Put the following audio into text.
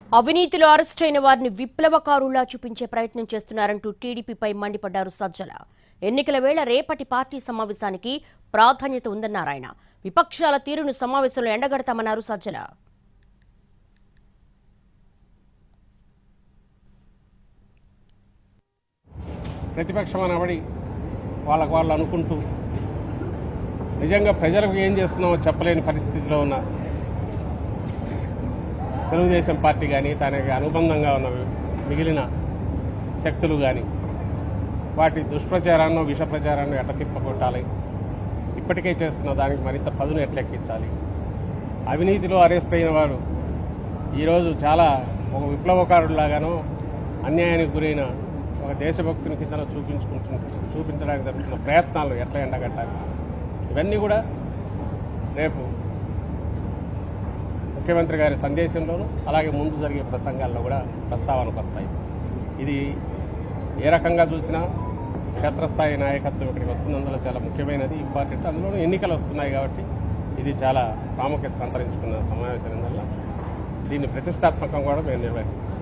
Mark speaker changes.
Speaker 1: అవినీతిలో అరెస్టైన వారిని విప్లవకారులా చూపించే ప్రయత్నం చేస్తున్నారంటూ టీడీపీపై మండిపడ్డారు సజ్జల ఎన్నికల వేళ రేపటి పార్టీ సమావేశానికి ప్రాధాన్యత ఉందన్నారు ఆయన విపక్షాల తీరును సమావేశంలో ఎండగడతామన్నారు సజ్జల
Speaker 2: ప్రతిపక్షం అనబడి వాళ్ళకు వాళ్ళు అనుకుంటూ నిజంగా ప్రజలకు ఏం చేస్తున్నామో చెప్పలేని పరిస్థితిలో ఉన్న తెలుగుదేశం పార్టీ కానీ దానికి అనుబంధంగా ఉన్న మిగిలిన శక్తులు కానీ వాటి దుష్ప్రచారాన్ని విష ప్రచారాన్ని ఎట్లా తిప్పగొట్టాలి ఇప్పటికే చేస్తున్న దానికి మరింత పదును ఎట్లెక్కించాలి అవినీతిలో అరెస్ట్ అయిన వాడు ఈరోజు చాలా ఒక విప్లవకారుడిలాగానో అన్యాయానికి గురైన ఒక దేశభక్తుని కింద చూపించుకుంటు చూపించడానికి జరుగుతున్న ప్రయత్నాలు ఎట్లా ఎండగట్టాలి ఇవన్నీ కూడా రేపు ముఖ్యమంత్రి గారి సందేశంలోనూ అలాగే ముందు జరిగే ప్రసంగాల్లో కూడా ప్రస్తావనకు వస్తాయి ఇది ఏ రకంగా చూసినా క్షేత్రస్థాయి నాయకత్వం ఇక్కడికి వస్తున్నందులో చాలా ముఖ్యమైనది ఇంపార్టెంట్ అందులోనూ ఎన్నికలు వస్తున్నాయి కాబట్టి ఇది చాలా ప్రాముఖ్యత సంతరించుకున్న సమావేశం వల్ల దీన్ని ప్రతిష్టాత్మకంగా కూడా మేము నిర్వహిస్తాం